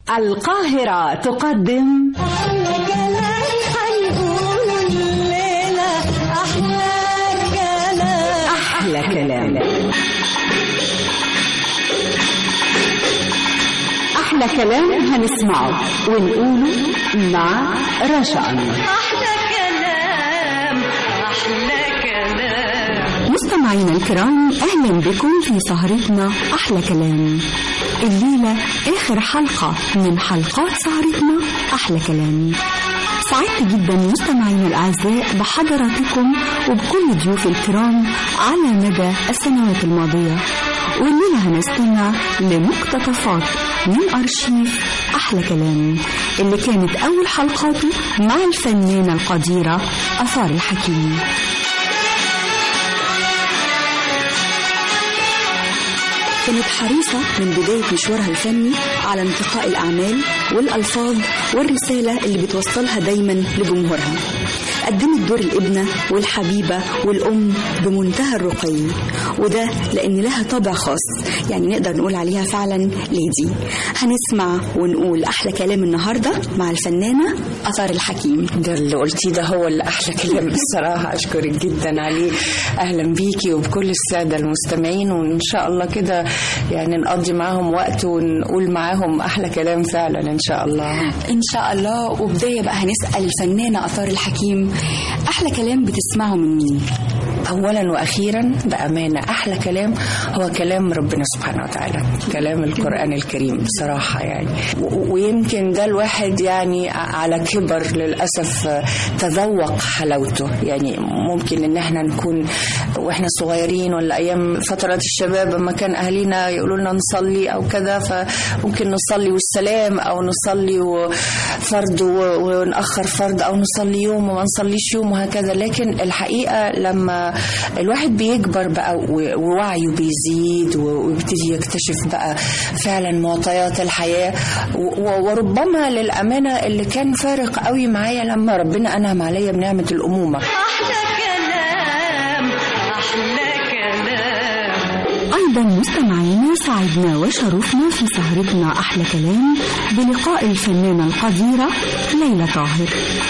القاهرة تقدم أحلى كلام هنقوله الليلة أحلى كلام أحلى كلام أحلى كلام هنسمعه ونقوله مع رشا أنور أحلى كلام أحلى كلام مستمعينا الكرام اهلا بكم في سهرتنا احلى كلام الليله اخر حلقه من حلقات سهرتنا احلى كلام سعدت جدا مستمعينا الاعزاء بحضراتكم وبكل ضيوف الكرام على مدى السنوات الماضيه والليله هنستمع لمقتطفات من ارشيف احلى كلام اللي كانت اول حلقاته مع الفنانه القديره اثار الحكيم كانت حريصة من بداية مشوارها الفني على انتقاء الأعمال والألفاظ والرسالة اللي بتوصلها دايما لجمهورها قدمت دور الابنة والحبيبة والأم بمنتهى الرقي وده لأن لها طابع خاص يعني نقدر نقول عليها فعلا ليدي هنسمع ونقول أحلى كلام النهاردة مع الفنانة أثار الحكيم ده اللي قلتيه ده هو اللي احلى كلام بصراحه اشكرك جدا عليه اهلا بيكي وبكل الساده المستمعين وان شاء الله كده يعني نقضي معاهم وقت ونقول معاهم احلى كلام فعلا ان شاء الله إن شاء الله وبداية بقى هنسأل الفنانة أثار الحكيم أحلى كلام بتسمعه من مين؟ اولا واخيرا بامانه احلى كلام هو كلام ربنا سبحانه وتعالى كلام القران الكريم بصراحه يعني و- ويمكن ده الواحد يعني على كبر للاسف تذوق حلاوته يعني ممكن ان احنا نكون واحنا صغيرين ولا ايام فترات الشباب لما كان اهالينا يقولوا لنا نصلي او كذا فممكن نصلي والسلام او نصلي فرض و- ونأخر فرض او نصلي يوم وما نصليش يوم وهكذا لكن الحقيقه لما الواحد بيكبر بقى و- ووعيه بيزيد و- ويبتدي يكتشف بقى فعلا معطيات الحياه و- و- وربما للامانه اللي كان فارق قوي معايا لما ربنا انعم عليا بنعمه الامومه أحلى كلام أحلى كلام أيضا مستمعينا سعدنا وشرفنا في سهرتنا أحلى كلام بلقاء الفنانة القديرة ليلى طاهر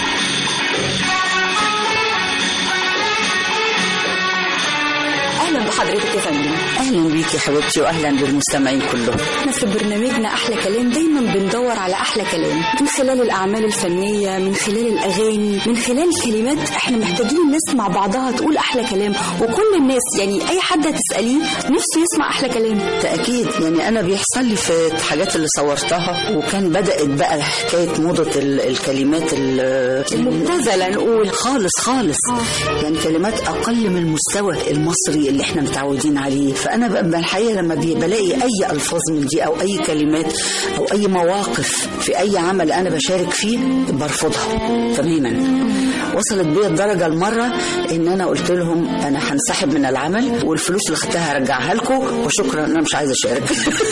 أهلا بحضرتك يا فندم اهلا بيكي يا حبيبتي واهلا بالمستمعين كلهم احنا في برنامجنا أحلى كلام دايما بندور على أحلى كلام من خلال الأعمال الفنية من خلال الأغاني من خلال كلمات احنا محتاجين الناس مع بعضها تقول أحلى كلام وكل الناس يعني أي حد هتسأليه نفسه يسمع أحلى كلام تاكيد يعني انا بيحصل لي في الحاجات اللي صورتها وكان بدات بقى حكايه موضه ال- الكلمات ال- المبتذلة نقول خالص خالص يعني كلمات اقل من المستوى المصري اللي احنا متعودين عليه فانا بقى الحقيقه لما بي- بلاقي اي الفاظ من دي او اي كلمات او اي مواقف في اي عمل انا بشارك فيه برفضها تماما وصلت بيا الدرجه المره ان انا قلت لهم انا هنسحب من العمل والفلوس اللي خدتها هرجعها لكم وشكرا انا مش عايزه اشارك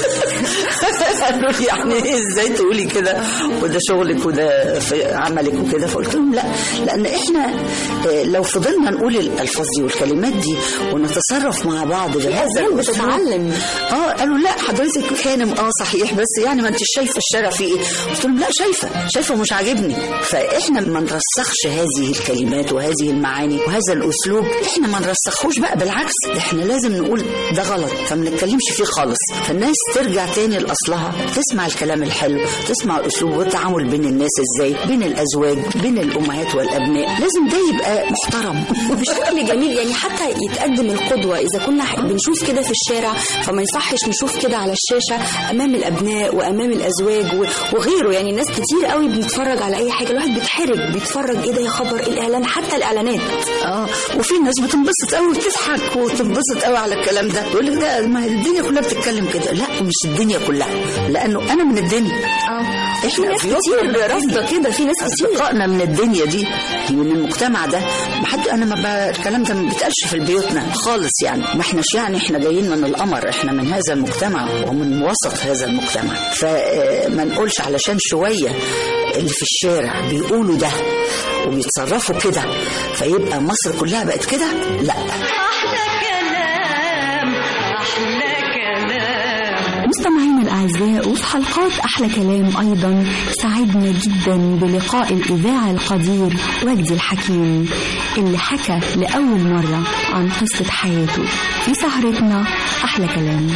قالوا لي يعني ايه ازاي تقولي كده وده شغلك وده في عملك وكده فقلت لهم لا لان احنا آه، لو فضلنا نقول الالفاظ دي والكلمات دي ونتصرف مع بعض بهذا أجيال الأسلوب، بتتعلم. اه قالوا لا حضرتك خانم اه صحيح بس يعني ما انت شايفه الشارع فيه ايه قلت لهم لا شايفه شايفه مش عاجبني فاحنا ما نرسخش هذه الكلمات وهذه المعاني وهذا الاسلوب احنا ما نرسخوش بقى بالعكس احنا لازم نقول ده غلط فما نتكلمش فيه خالص فالناس ترجع تاني لاصلها تسمع الكلام الحلو تسمع الاسلوب والتعامل بين الناس ازاي بين الازواج بين الامهات والابناء لازم ده يبقى محترم بشكل جميل يعني حتى يتقدم القدوة إذا كنا ح- بنشوف كده في الشارع فما يصحش نشوف كده على الشاشة أمام الأبناء وأمام الأزواج و- وغيره يعني ناس كتير قوي بنتفرج على أي حاجة الواحد بيتحرج بيتفرج إيه ده يا خبر الإعلان حتى الإعلانات اه وفي ناس بتنبسط قوي وتضحك وتنبسط قوي على الكلام ده يقول لك ده ما هي الدنيا كلها بتتكلم كده لا مش الدنيا كلها لانه انا من الدنيا اه في ناس بيوتنا كتير من الدنيا. رافضة كده في ناس كتير اصدقائنا من الدنيا دي من المجتمع ده ما حد انا ما ب... الكلام ده ما بيتقالش في بيوتنا خالص يعني ما احناش يعني احنا جايين من القمر احنا من هذا المجتمع ومن وسط هذا المجتمع فما نقولش علشان شويه اللي في الشارع بيقولوا ده وبيتصرفوا كده فيبقى مصر كلها بقت كده لا أحلى كلام أحلى كلام مستمعينا الأعزاء وفي حلقات أحلى كلام أيضا سعدنا جدا بلقاء الإذاعة القدير وجدي الحكيم اللي حكى لأول مرة عن قصة حياته في سهرتنا أحلى كلام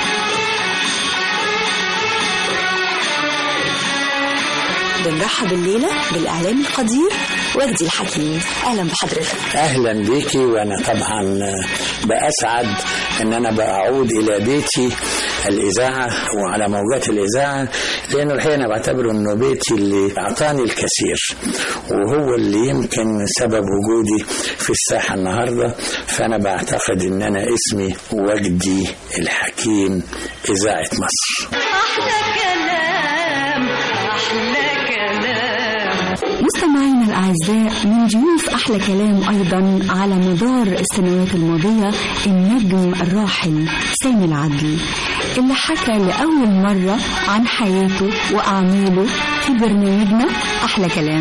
بنرحب الليلة بالإعلام القدير وجدي الحكيم أهلا بحضرتك اهلا بيكي وانا طبعا باسعد ان انا بعود الى بيتي الاذاعه وعلى موجات الاذاعه لانه الحقيقه انا بعتبره انه بيتي اللي اعطاني الكثير وهو اللي يمكن سبب وجودي في الساحه النهارده فانا بعتقد ان انا اسمي وجدي الحكيم اذاعه مصر أحلى كلام أحلى كلام مستمعينا الأعزاء من ضيوف أحلى كلام أيضا على مدار السنوات الماضية النجم الراحل سامي العدل اللي حكى لأول مرة عن حياته وأعماله في برنامجنا أحلى كلام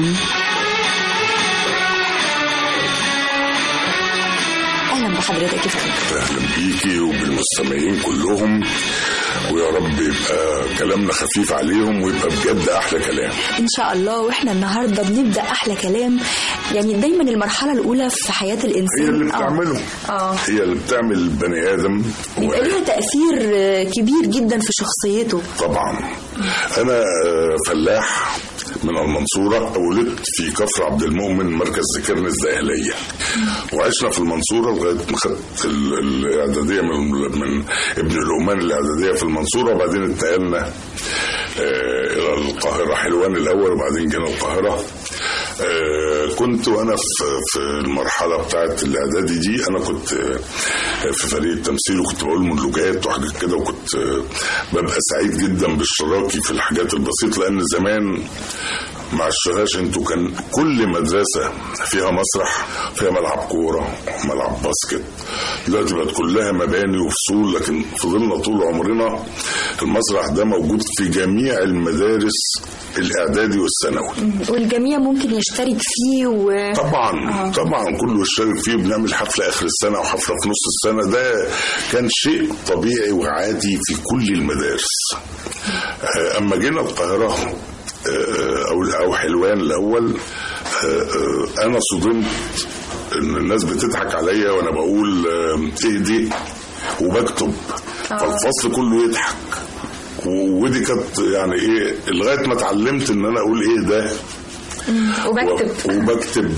أهلا بحضرتك يا فندم اهلا بيكي وبالمستمعين كلهم ويا رب يبقى كلامنا خفيف عليهم ويبقى بجد احلى كلام إن شاء الله وإحنا النهاردة بنبدأ أحلى كلام يعني دايما المرحلة الأولى في حياة الإنسان هي اللي آه. بتعمله آه هي اللي بتعمل البني ادم بيبقى ليها تأثير آه، كبير جدا في شخصيته طبعا انا آه، فلاح من المنصورة ولدت في كفر عبد المؤمن مركز ذكرنا الزاهلية وعشنا في المنصورة لغاية ما خدت ال- الإعدادية من, من ابن الأمان الإعدادية في المنصورة وبعدين انتقلنا آه، إلى القاهرة حلوان الأول وبعدين جينا القاهرة آه، كنت وانا في في المرحله بتاعت الاعدادي دي انا كنت آه، في فريق التمثيل وكنت بقول مونولوجات وحاجات كده وكنت آه، ببقى سعيد جدا باشتراكي في الحاجات البسيطه لان زمان ما عشتهاش انتوا كان كل مدرسه فيها مسرح فيها ملعب كوره ملعب باسكت دلوقتي بقت كلها مباني وفصول لكن فضلنا طول عمرنا المسرح ده موجود في جميع المدارس الاعدادي والثانوي والجميع ممكن يشترك فيه و... طبعا طبعا كله يشترك فيه بنعمل حفله اخر السنه وحفله في نص السنه ده كان شيء طبيعي وعادي في كل المدارس آه، اما جينا القاهره آه، او او حلوان الاول آه، آه، انا صدمت ان الناس بتضحك عليا وانا بقول آه، ايه دي وبكتب فالفصل كله يضحك و- ودي كانت يعني ايه لغايه ما اتعلمت ان انا اقول ايه ده وبكتب و- وبكتب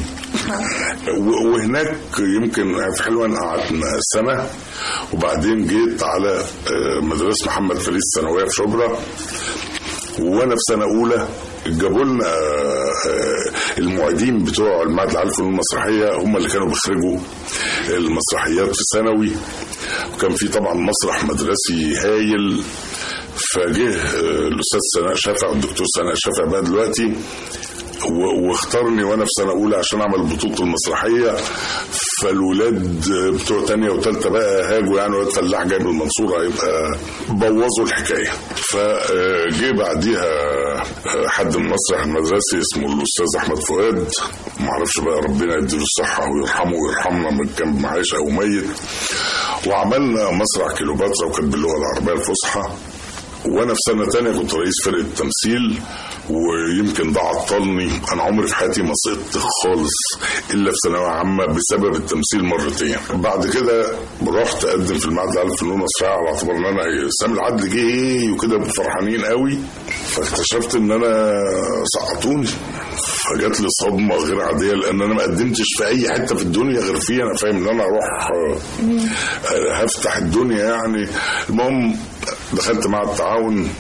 و- وهناك يمكن في حلوان قعدنا سنة وبعدين جيت على آه، مدرسة محمد فريد الثانوية في شبرا وانا في سنة أولى جابوا لنا آه، آه، المعيدين بتوع المعهد العالي للفنون المسرحية هم اللي كانوا بيخرجوا المسرحيات في ثانوي وكان في طبعا مسرح مدرسي هايل فجه آه، الأستاذ سناء شافع الدكتور سناء شافع بقى دلوقتي و- واختارني وانا في سنه اولى عشان اعمل بطوله المسرحيه فالولاد بتوع تانية وتالتة بقى هاجوا يعني واد فلاح جاي من المنصوره يبقى بوظوا الحكايه فجه بعديها حد من المسرح المدرسي اسمه الاستاذ احمد فؤاد معرفش بقى ربنا يديله الصحه ويرحمه ويرحمنا من كان عايش او ميت وعملنا مسرح كيلوباترا وكانت باللغه العربيه الفصحى وانا في سنه تانية كنت رئيس فرقه تمثيل ويمكن ده عطلني انا عمري في حياتي ما سقطت خالص الا في ثانويه عامه بسبب التمثيل مرتين بعد كده رحت اقدم في المعهد العالي للفنون المسرحيه على اعتبار ان انا سامي العدل جه إيه وكده فرحانين قوي فاكتشفت ان انا سقطوني فجات لي صدمه غير عاديه لان انا ما قدمتش في اي حته في الدنيا غير فيها انا فاهم ان انا اروح آه، هفتح الدنيا يعني المهم دخلت مع التعاون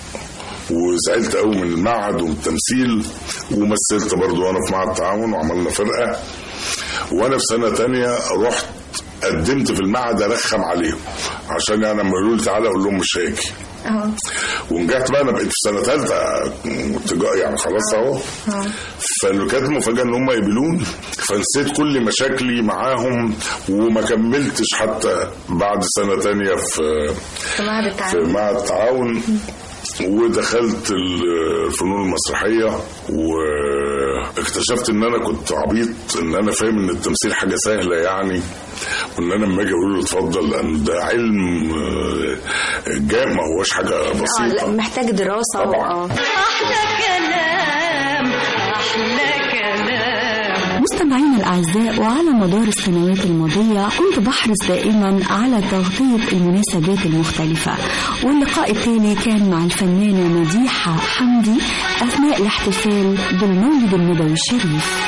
وزعلت قوي من المعهد ومن التمثيل ومثلت برضو وانا في معهد التعاون وعملنا فرقه وانا في سنه تانية رحت قدمت في المعهد ارخم عليهم عشان يعني لما يقولوا لي تعالى اقول لهم مش هاجي ونجحت بقى انا بقيت في سنه ثالثه تجا- يعني خلاص اهو فاللي كانت المفاجاه ان هم يقبلوني فنسيت كل مشاكلي معاهم وما كملتش حتى بعد سنه تانية في في معهد في التعاون معهد التعاون ودخلت ال- في الفنون المسرحيه واكتشفت ان انا كنت عبيط ان انا فاهم ان التمثيل حاجه سهله يعني وان انا لما اجي اقول له اتفضل لان ده علم آه، جام ما هوش حاجه اه لا بسيطه محتاج دراسه طبعاً. آه. أحلى كلام أحلى كلام مستمعينا الأعزاء وعلى مدار السنوات الماضية كنت بحرص دائما على تغطية المناسبات المختلفة واللقاء التالي كان مع الفنانة مديحة حمدي أثناء الاحتفال بالمولد النبوي الشريف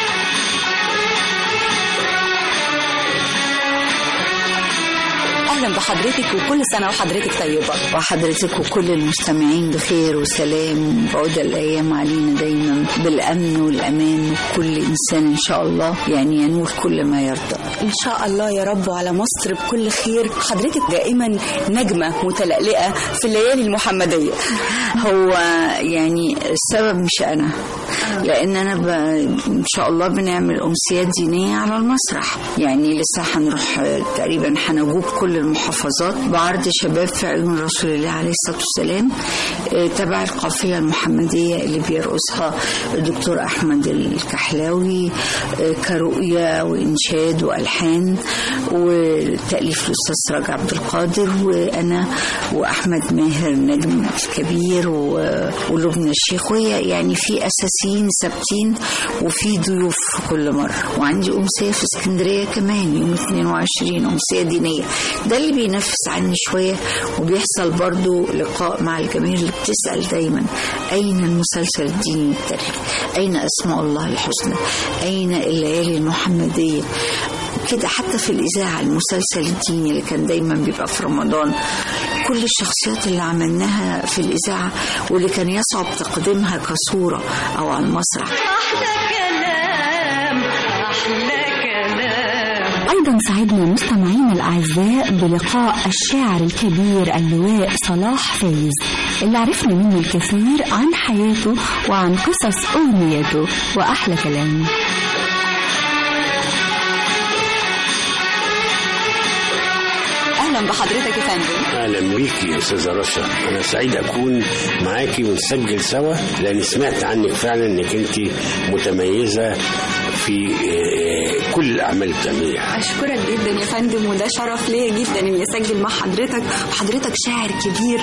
اهلا بحضرتك وكل سنه وحضرتك طيبه وحضرتك وكل المستمعين بخير وسلام وعود الأيام علينا دايما بالأمن والأمان وكل إنسان إن شاء الله يعني ينول كل ما يرضى ان شاء الله يا رب وعلى مصر بكل خير حضرتك دائما نجمه متلألئه في الليالي المحمديه هو يعني السبب مش أنا لأن أنا ب... إن شاء الله بنعمل أمسيات دينية على المسرح يعني لسه هنروح آه، تقريبا هنجوب كل المحافظات بعرض شباب في عيون رسول الله عليه الصلاة والسلام آه، تبع القافلة المحمدية اللي بيرقصها الدكتور أحمد الكحلاوي آه، كرؤية وإنشاد وألحان وتأليف الأستاذ سراج عبد القادر وأنا وأحمد ماهر نجم الكبير و- ولبنى الشيخ وهي يعني في أساسيين ثابتين وفي ضيوف في كل مرة وعندي أمسية في اسكندرية كمان يوم 22 أمسية دينية ده اللي بينفس عني شوية وبيحصل برضو لقاء مع الجماهير اللي بتسأل دايما أين المسلسل الديني التاريخي أين أسماء الله الحسنى أين الليالي المحمدية كده حتى في الإذاعة المسلسل الديني اللي كان دايما بيبقى في رمضان كل الشخصيات اللي عملناها في الإذاعة واللي كان يصعب تقديمها كصورة أو على المسرح أحلى كلام أحلى كلام أيضا سعدنا مستمعينا الأعزاء بلقاء الشاعر الكبير اللواء صلاح فايز اللي عرفنا منه الكثير عن حياته وعن قصص أغنيته وأحلى كلام اهلا بحضرتك يا فندم اهلا بيكي يا استاذه رشا انا سعيد اكون معاكي ونسجل سوا لان سمعت عنك فعلا انك انت متميزه في آه، كل الاعمال اللي بتعمليها اشكرك جدا يا فندم وده شرف ليا جدا اني اسجل مع حضرتك وحضرتك شاعر كبير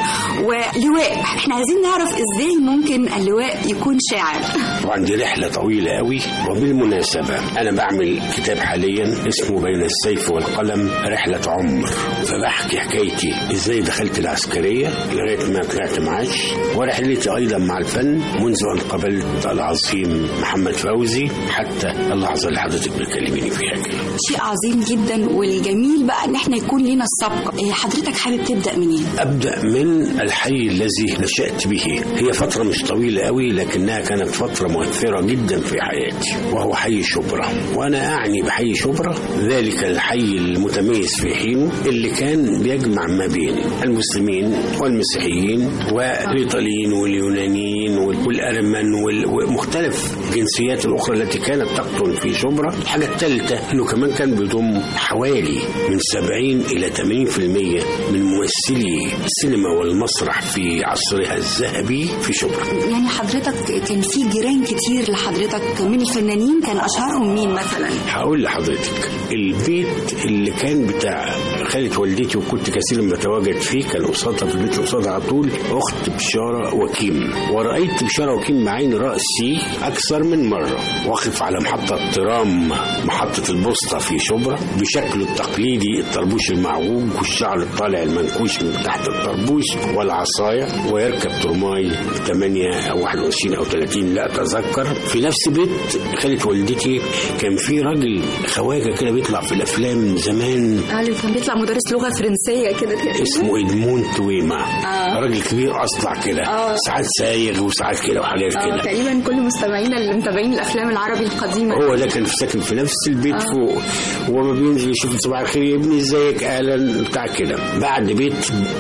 ولواء احنا عايزين نعرف ازاي ممكن اللواء يكون شاعر وعندي رحله طويله قوي وبالمناسبه انا بعمل كتاب حاليا اسمه بين السيف والقلم رحله عمر فبحكي حكايتي ازاي دخلت العسكريه لغايه ما طلعت معاش ورحلتي ايضا مع الفن منذ ان قابلت العظيم محمد فوزي حتى اللحظه اللي حضرتك بتكلميني فيها كده شيء عظيم جدا والجميل بقى ان احنا يكون لينا السبق إيه، حضرتك حابب تبدا منين أبدأ من الحي الذي نشأت به هي فترة مش طويلة قوي لكنها كانت فترة مؤثرة جدا في حياتي وهو حي شبرا وأنا أعني بحي شبرا ذلك الحي المتميز في حينه اللي كان بيجمع ما بين المسلمين والمسيحيين والإيطاليين واليونانيين والأرمن وال- ومختلف الجنسيات الأخرى التي كانت تقطن في شبرا الحاجة الثالثة أنه كمان كان بيضم حوالي من 70 إلى 80% من ممثلي السينما والمسرح في عصرها الذهبي في شبرا يعني حضرتك كان في جيران كتير لحضرتك من الفنانين كان اشهرهم مين مثلا هقول لحضرتك البيت اللي كان بتاع خالة والدتي وكنت كثيرا بتواجد فيه كان قصادها في البيت اللي قصادها على طول أخت بشارة وكيم ورأيت بشارة وكيم بعين رأسي أكثر من مرة واقف على محطة ترام محطة البوسطة في شبرا بشكله التقليدي الطربوش المعوج والشعر الطالع المنكوش من تحت الطربوش والعصاية ويركب ترماي 8 أو 21 أو 30 لا أتذكر في نفس بيت خالة والدتي كان في راجل خواجة كده بيطلع في الأفلام زمان كان بيطلع مدرس لغه فرنسيه كده اسمه ادمون تويما آه. راجل كبير اصلع كده آه. ساعات سايغ وساعات كده وحاجات اه كده تقريبا كل مستمعينا اللي متابعين الافلام العربي القديمه هو ده كان ساكن في نفس البيت آه. فوق وما بينزل يشوف صباح الخير يا ابني ازيك اهلا بتاع كده بعد بيت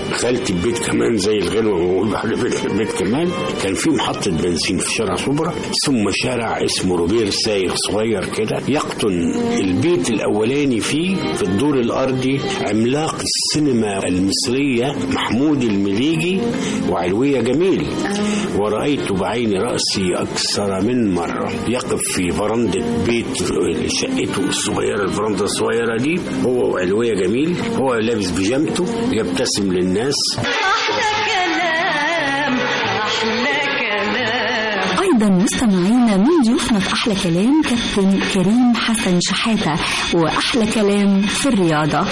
دخلت البيت كمان زي الغنوة ما بقول بعد بيت البيت كمان كان في محطة بنزين في شارع شبرا ثم شارع اسمه روبير سايغ صغير كده يقطن البيت الأولاني فيه في الدور الأرضي عملاق السينما المصرية محمود المليجي وعلوية جميل ورأيت بعين رأسي أكثر من مرة يقف في فرندة بيت شقته الصغيرة الفرندة الصغيرة دي هو وعلوية جميل هو لابس بيجامته يبتسم للناس أحلى كلام أحلى كلام أيضا مستمعينا من ضيوفنا في أحلى كلام كابتن كريم حسن شحاتة وأحلى كلام في الرياضة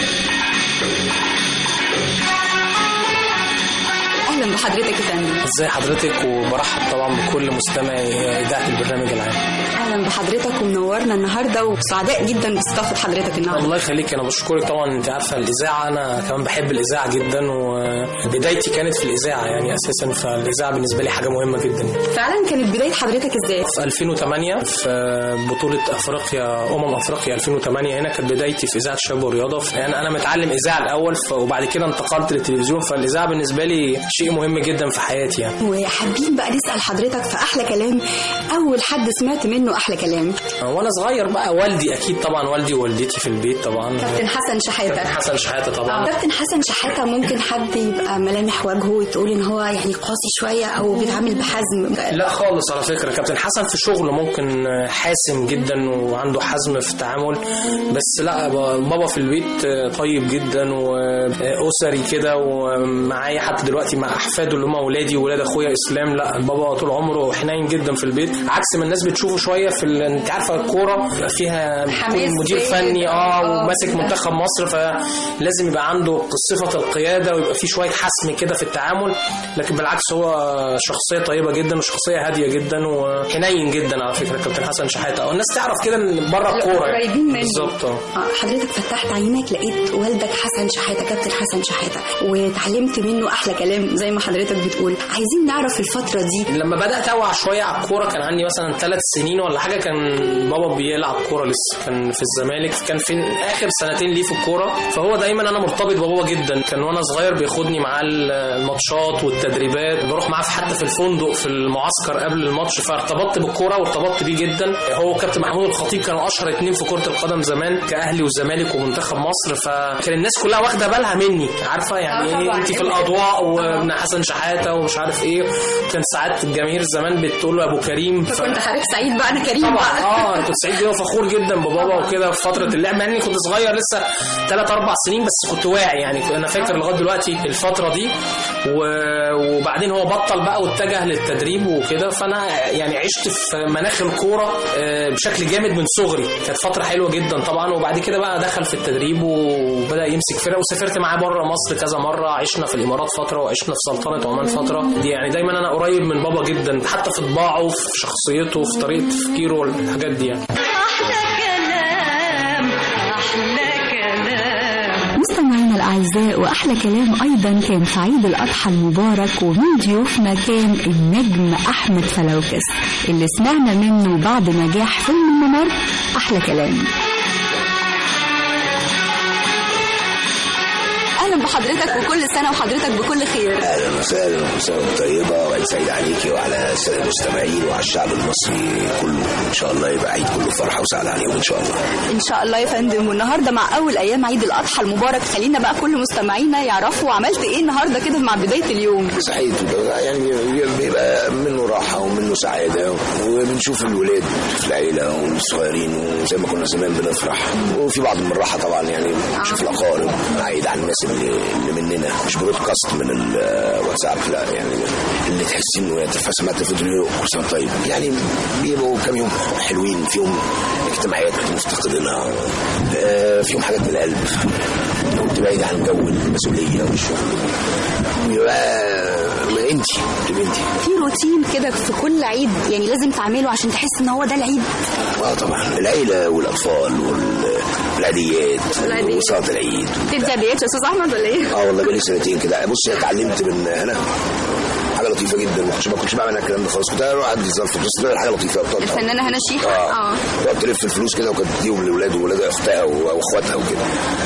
اهلا بحضرتك يا فندم ازي حضرتك وبرحب طبعا بكل مستمعي اذاعه البرنامج العام اهلا بحضرتك ومنورنا النهارده وسعداء جدا باستضافه حضرتك النهارده الله يخليك انا بشكرك طبعا انت عارفه الاذاعه انا كمان بحب الاذاعه جدا وبدايتي كانت في الاذاعه يعني اساسا فالاذاعه بالنسبه لي حاجه مهمه جدا فعلا كانت بدايه حضرتك ازاي في 2008 في بطولة افريقيا امم افريقيا 2008 هنا كانت بدايتي في اذاعة الشباب والرياضة يعني انا متعلم اذاعة الاول ف- وبعد كده انتقلت للتلفزيون فالاذاعة بالنسبة لي شيء مهم جدا في حياتي يعني وحابين بقى نسال حضرتك في احلى كلام اول حد سمعت منه احلى كلام وانا صغير بقى والدي اكيد طبعا والدي ووالدتي في البيت طبعا كابتن حسن شحاته حسن شحاتة طبعا كابتن حسن شحاته ممكن حد يبقى ملامح وجهه تقول ان هو يعني قاسي شويه او بيتعامل بحزم لا خالص على فكره كابتن حسن في شغله ممكن حاسم جدا وعنده حزم في التعامل بس لا بابا في البيت طيب جدا واسري كده ومعايا حتى دلوقتي مع احفاده اللي هم اولادي واولاد اخويا اسلام لا بابا طول عمره حنين جدا في البيت عكس ما الناس بتشوفه شويه في ال... انت عارفه الكوره بيبقى فيها حماس مدير زايد. فني اه آه، وماسك بالظبط. منتخب مصر فلازم يبقى عنده صفه القياده ويبقى فيه شويه حسم كده في التعامل لكن بالعكس هو شخصيه طيبه جدا وشخصيه هاديه جدا وحنين جدا على فكره كابتن حسن شحاته والناس تعرف كده ان بره الكوره يعني. قريبين منه بالظبط آه. آه، حضرتك فتحت عينك لقيت والدك حسن شحاته كابتن حسن شحاته وتعلمت منه احلى كلام زي ما حضرتك بتقول عايزين نعرف الفتره دي لما بدات اوعى شويه على الكوره كان عندي مثلا ثلاث سنين ولا حاجه كان بابا بيلعب كوره لسه كان في الزمالك كان في اخر سنتين ليه في الكوره فهو دايما انا مرتبط ببابا جدا كان وانا صغير بياخدني معاه الماتشات والتدريبات بروح معاه في- حتى في الفندق في المعسكر قبل الماتش فارتبطت بالكوره وارتبطت بيه جدا هو كابتن محمود الخطيب كانوا اشهر اتنين في كره القدم زمان كاهلي والزمالك ومنتخب مصر فكان الناس كلها واخده بالها مني عارفه يعني آه ايه طبعاً. انت في الاضواء وابن حسن شحاته ومش عارف ايه كان ساعات الجماهير زمان بتقول له ابو كريم ف... كنت حضرتك سعيد بقى انا كريم طبعا بقى اه انا كنت سعيد جدا وفخور جدا ببابا وكده في فتره اللعب مع اني كنت صغير لسه 3 4 سنين بس كنت واعي يعني انا فاكر لغايه دلوقتي الفتره دي و... وبعدين هو بطل بقى واتجه للتدريب وكده فانا يعني عشت في مناخ الكوره آه، بشكل جامد من صغري كانت فتره حلوه جدا طبعا وبعد كده بقى دخل في التدريب وبدا يمسك فرقه وسافرت معاه بره مصر كذا مره عشنا في الامارات فتره وعشنا في سلطنه عمان فتره دي يعني دايما انا قريب من بابا جدا حتى في طباعه في شخصيته في طريقه تفكيره والحاجات دي يعني أحلى كلام أحلى كلام مستمعينا الأعزاء وأحلى كلام أيضا كان في عيد الأضحى المبارك ومن ضيوفنا كان النجم أحمد فلوكس اللي سمعنا منه بعد نجاح فيلم الممر أحلى كلام اهلا بحضرتك وكل سنه وحضرتك بكل خير اهلا وسهلا وكل سنه وانت طيبه وعيد سعيد عليكي وعلى الساده المستمعين وعلى الشعب المصري كله ان شاء الله يبقى عيد كله فرحه وسعاده عليهم ان شاا الله ان شاء الله يا فندم والنهارده مع اول ايام عيد الاضحى المبارك خلينا بقى كل مستمعينا يعرفوا عملت ايه النهارده كده مع بدايه اليوم سعيد يعني بيبقى منه راحه ومنه سعاده وبنشوف الولاد في العيله والصغيرين وزي ما كنا زمان بنفرح وفي بعض من الراحه طبعا يعني نشوف الاقارب نعيد على الناس اللي, اللي مننا مش برودكاست من الواتساب لا يعني اللي تحس انه سمعت فيديو كل سنه طيب يعني بيبقوا كام يوم حلوين فيهم اجتماعيات كنت مفتقدينها آه، فيهم حاجات من القلب كنت بعيد عن جو المسؤوليه والشغل ويبقى انت تبقى انت في روتين كده في كل عيد يعني لازم تعمله عشان تحس ان هو ده العيد اه طبعا العيله والاطفال وال- والعيديات والعيديات. وصلاه العيد تدي عيديات يا استاذ احمد ولا ايه؟ اه والله بقالي سنتين كده بص اتعلمت من هنا حاجه لطيفه جدا ما كنتش ما كنتش بعمل الكلام ده خالص كنت اروح ادي ظرف بس ده حاجه لطيفه بتقعد الفنانه هنا شيحه اه تقعد تلف الفلوس كده وكانت تديهم لاولاد وولاد اختها واخواتها وكده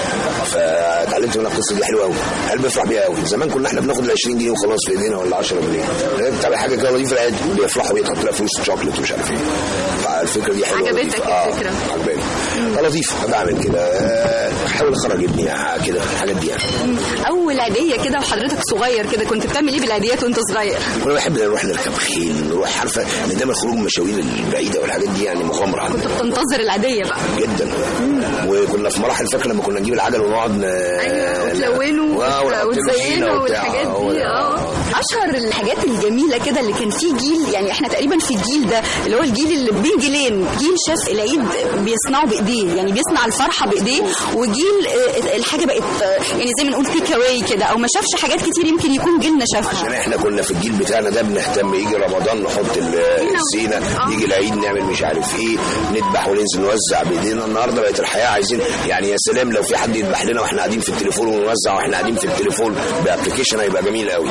فاتعلمت منها القصه دي حلوه قوي قلبي بيفرح بيها قوي زمان كنا احنا بناخد ال 20 جنيه وخلاص في ايدينا ولا 10 جنيه دلوقتي بتعمل حاجه كده لطيفه العيد بيفرحوا بيتحط لها فلوس شوكليت ومش عارف ايه فالفكره دي حلوه عجبتك لطيفة. آه، الفكرة؟ عجباني لطيفه بعمل كده آه، بحاول اخرج ابني كده الحاجات دي يعني اول عيديه كده وحضرتك صغير كده كنت بتعمل ايه بالعيديات وانت صغير وانا بحب نروح نركب خيل نروح عارفه ان دايما الخروج من المشاوير البعيده والحاجات دي يعني مغامره كنت بتنتظر العيديه بقى جدا وكنا في مراحل فاكر لما كنا نجيب العجل ونقعد ن... وتلونوا آه، ونحط له زينة وتزينوا وبتاع. والحاجات هو دي ده. اه اشهر الحاجات الجميله كده اللي كان فيه جيل يعني احنا تقريبا في الجيل ده اللي هو الجيل اللي بين جيلين جيل شاف العيد بيصنعه بايديه يعني بيصنع الفرحه بايديه وجيل آه، الحاجه بقت آه، يعني زي ما نقول تيك اواي كده او ما شافش حاجات كتير يمكن يكون جيلنا شافها عشان احنا كنا في الجيل بتاعنا ده بنهتم يجي رمضان نحط ال- الزينه يجي العيد نعمل مش عارف ايه نذبح وننزل نوزع بايدينا النهارده بقت الحياه عايزين يعني يا سلام لو في حد يذبح لنا واحنا قاعدين في التليفون ونوزع واحنا قاعدين في التليفون بابلكيشن هيبقى جميل قوي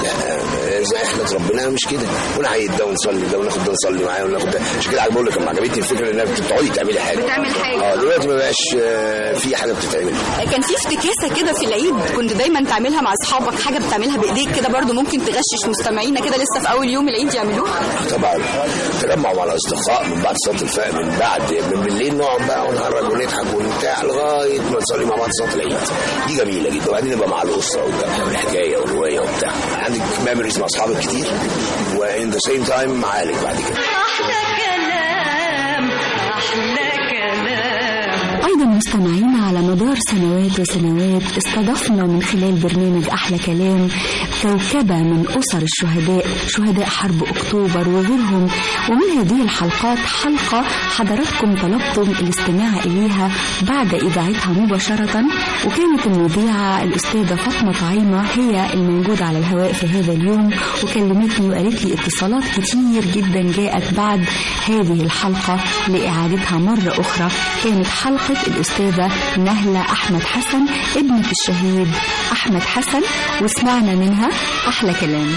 لا زي احنا اتربينا مش كده ونعيد ده ونصلي ده وناخد ده نصلي معاه وناخد ده عشان كده بقول لك لما عجبتني الفكره انك بتقعدي تعملي حاجه بتعمل حاجة. اه دلوقتي ما بقاش آه، في حاجه بتتعمل كان في افتكاسه كده في العيد كنت دايما تعملها مع اصحابك حاجه بتعملها بايديك كده برضو ممكن تغشش مستمعينا كده لسه في اول يوم العيد يعملوها طبعا تجمع مع الاصدقاء من بعد صلاه الفجر من بعد من بالليل نقعد بقى ونهرج ونضحك ونبتاع لغايه ما نصلي مع بعض صلاه العيد دي جميله جدا وبعدين نبقى مع الاسره والذبح والحكايه والروايه وبتاع عندك ميموريز مع اصحابك كتير وان ذا سيم تايم معالج بعد كده أحلى كلام أحلى كلام أيضا مستمعينا على مدار سنوات وسنوات استضفنا من خلال برنامج أحلى كلام كوكبة من أسر الشهداء شهداء حرب أكتوبر وغيرهم ومن هذه الحلقات حلقة حضراتكم طلبتم الاستماع إليها بعد إذاعتها مباشرة وكانت المذيعة الأستاذة فاطمة طعيمة هي الموجودة على الهواء في هذا اليوم وكلمتني وقالت لي اتصالات كتير جدا جاءت بعد هذه الحلقة لإعادتها مرة أخرى كانت حلقة الأستاذة نهلة أحمد حسن ابنة الشهيد أحمد حسن وسمعنا منها أحلى كلام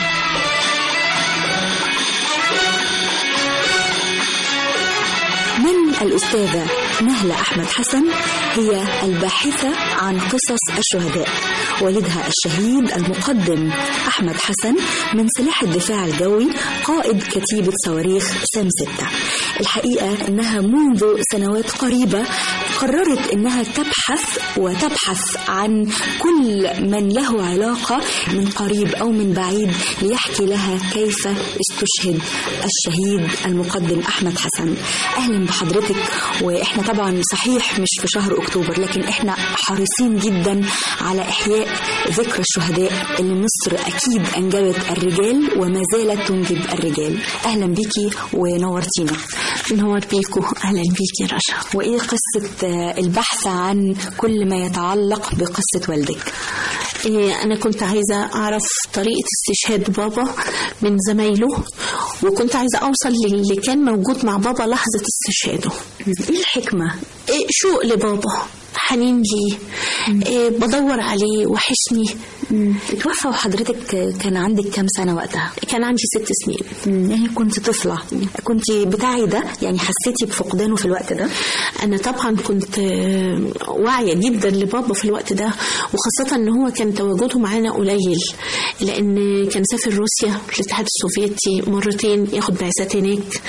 من الأستاذة نهلة أحمد حسن هي الباحثة عن قصص الشهداء والدها الشهيد المقدم أحمد حسن من سلاح الدفاع الجوي قائد كتيبة صواريخ سام ستة الحقيقة أنها منذ سنوات قريبة قررت أنها تبحث وتبحث عن كل من له علاقة من قريب أو من بعيد ليحكي لها كيف استشهد الشهيد المقدم أحمد حسن أهلا بحضرتك وإحنا طبعا صحيح مش في شهر أكتوبر لكن إحنا حريصين جدا على إحياء ذكرى الشهداء اللي مصر أكيد أنجبت الرجال وما زالت تنجب الرجال أهلا بيكي ونورتينا نور بيكو اهلا بيكي رشا وإيه قصة آه، البحث عن كل ما يتعلق بقصة والدك إيه انا كنت عايزه اعرف طريقه استشهاد بابا من زمايله وكنت عايزه اوصل للي كان موجود مع بابا لحظه استشهاده ايه الحكمه إيه شوق لبابا حنين ليه إيه بدور عليه وحشني اتوفى وحضرتك كان عندك كام سنة وقتها؟ كان عندي ست سنين يعني كنت طفلة كنت بتاعي ده يعني حسيتي بفقدانه في الوقت ده؟ انا طبعا كنت آه، واعيه جدا لبابا في الوقت ده وخاصه ان هو كان تواجده معانا قليل لان كان سافر روسيا في الاتحاد السوفيتي مرتين ياخد بعثات هناك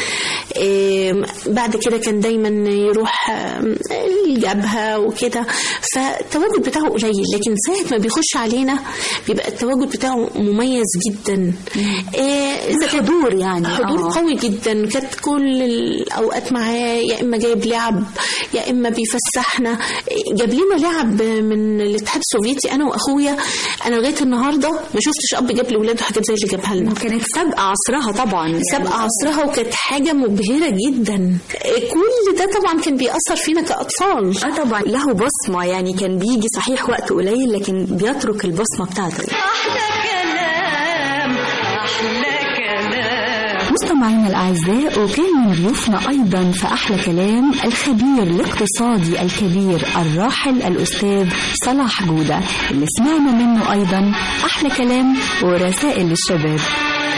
آم، بعد كده كان دايما يروح آم، الجبهه وكده فالتواجد بتاعه قليل لكن ساعه ما بيخش علينا بيبقى التواجد بتاعه مميز جدا آه، حضور يعني حضور آه. قوي جدا كانت كل الاوقات معاه يا اما جايب لعب يا اما بيفسحنا جاب لنا لعب من الاتحاد السوفيتي انا واخويا انا لغايه النهارده ما شفتش اب جاب لاولاده حاجات زي اللي جابها لنا كانت سابقة عصرها طبعا سابقه عصرها وكانت حاجه مبهره جدا كل ده طبعا كان بيأثر فينا كاطفال اه طبعا له بصمة يعني كان بيجي صحيح وقت قليل لكن بيترك البصمة بتاعته أحلى كلام أحلى كلام مستمعينا الأعزاء وكان من ضيوفنا أيضا في أحلى كلام الخبير الاقتصادي الكبير الراحل الأستاذ صلاح جودة اللي سمعنا منه أيضا أحلى كلام ورسائل للشباب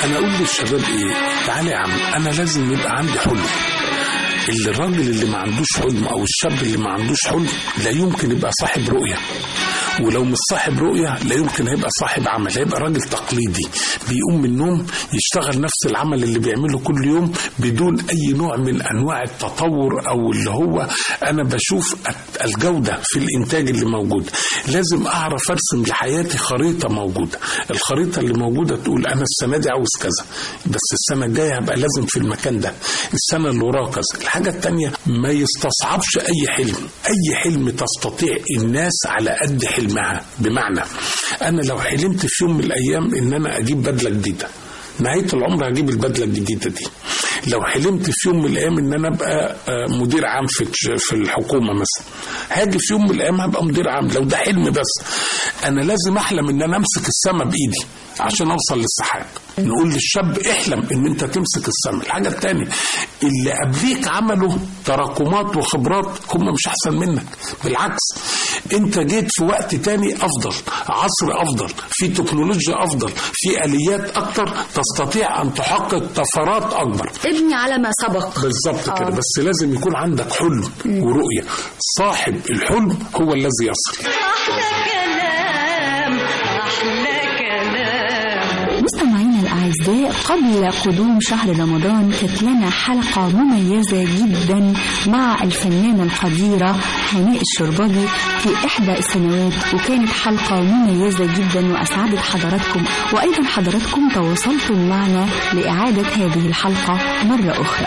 انا اقول للشباب ايه تعالى يا عم انا لازم يبقى عندي حلم اللي الراجل اللي ما عندوش حلم او الشاب اللي ما عندوش حلم لا يمكن يبقى صاحب رؤيه ولو مش صاحب رؤية لا يمكن هيبقى صاحب عمل هيبقى راجل تقليدي بيقوم من النوم يشتغل نفس العمل اللي بيعمله كل يوم بدون أي نوع من أنواع التطور أو اللي هو أنا بشوف الجودة في الإنتاج اللي موجود لازم أعرف أرسم لحياتي خريطة موجودة الخريطة اللي موجودة تقول أنا السنة دي عاوز كذا بس السنة الجاية هبقى لازم في المكان ده السنة اللي وراها كذا الحاجة التانية ما يستصعبش أي حلم أي حلم تستطيع الناس على قد حلمها بمعنى أنا لو حلمت في يوم من الأيام إن أنا أجيب بدلة جديدة نهاية العمر هجيب البدلة الجديدة دي لو حلمت في يوم من الأيام إن أنا أبقى آه، مدير عام في في الحكومة مثلا هاجي في يوم من الأيام هبقى مدير عام لو ده حلم بس أنا لازم أحلم إن أنا أمسك السما بإيدي عشان أوصل للسحاب نقول للشاب احلم ان انت تمسك السما الحاجة التانية اللي قبليك عملوا تراكمات وخبرات هم مش احسن منك بالعكس انت جيت في وقت تاني افضل عصر افضل في تكنولوجيا افضل في اليات اكتر تستطيع ان تحقق طفرات اكبر ابني على ما سبق بالظبط كده آه. بس لازم يكون عندك حلم ورؤية صاحب الحلم هو الذي يصل أحلى كلام أحلى كلام مستمعينا الأعزاء قبل قدوم شهر رمضان كانت لنا حلقة مميزة جدا مع الفنانة القديرة هناء الشربجي في إحدى السنوات وكانت حلقة مميزة جدا وأسعدت حضراتكم وأيضا حضراتكم تواصلتم معنا لإعادة هذه الحلقة مرة أخرى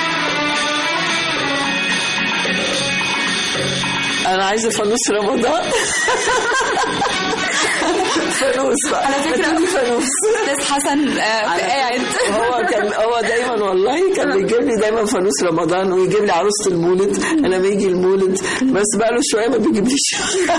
انا عايزه فانوس رمضان فانوس بقى على فكرة هاتولي فانوس استاذ حسن آه، قاعد هو كان هو دايما والله كان بيجيب لي دايما فانوس رمضان ويجيب لي عروسه المولد انا لما يجي المولد بس بقى له شويه ما بيجيبليش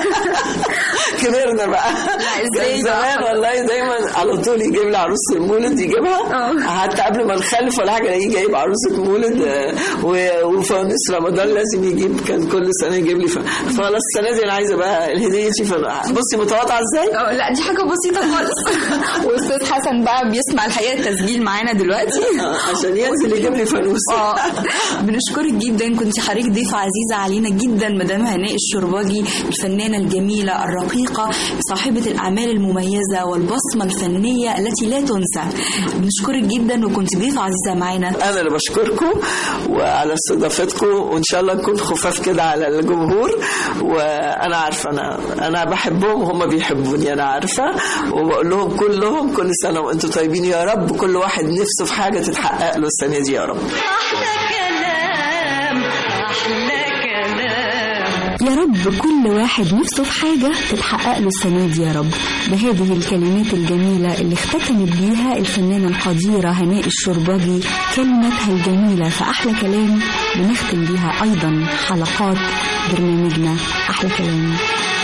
كبرنا بقى إزاي كان بقى؟ زمان والله دايما على طول يجيب لي عروسه المولد يجيبها حتى قبل ما نخلف ولا حاجه الاقيه جايب عروسه مولد آه، و- وفانوس رمضان لازم يجيب كان كل سنه يجيب لي ف- خلاص السنه دي انا عايزه بقى الهديه دي فن- بصي متواضعه ازاي؟ اه لا دي حاجة بسيطة خالص واستاذ حسن بقى بيسمع الحقيقة التسجيل معانا دلوقتي عشان ينزل يجيب لي فانوس اه بنشكرك جدا كنت حضرتك ضيفة عزيزة علينا جدا مدام هناء الشرباجي الفنانة الجميلة الرقيقة صاحبة الأعمال المميزة والبصمة الفنية التي لا تنسى بنشكرك جدا وكنت ضيفة عزيزة معانا انا اللي بشكركم وعلى استضافتكم وان شاء الله نكون خفاف كده على الجمهور وانا عارفه انا انا بحبهم وهم بيحبوني انا عارفه وبقول لهم كلهم كل سنه وانتم طيبين يا رب كل واحد نفسه في حاجه تتحقق له السنه دي يا رب أحلى كلام أحلى كلام يا رب كل واحد نفسه في حاجة تتحقق له السنة دي يا رب بهذه الكلمات الجميلة اللي اختتمت بيها الفنانة القديرة هناء الشربجي كلمتها الجميلة في أحلى كلام بنختم بيها أيضا حلقات برنامجنا أحلى كلام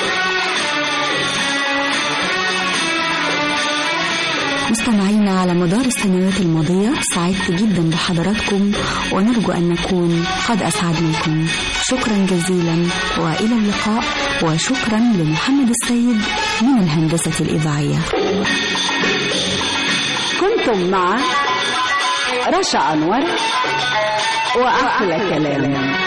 مستمعينا على مدار السنوات الماضية سعدت جدا بحضراتكم ونرجو أن نكون قد أسعدناكم شكرا جزيلا وإلى اللقاء وشكرا لمحمد السيد من الهندسة الإذاعية كنتم مع رشا أنور وأحلى كلام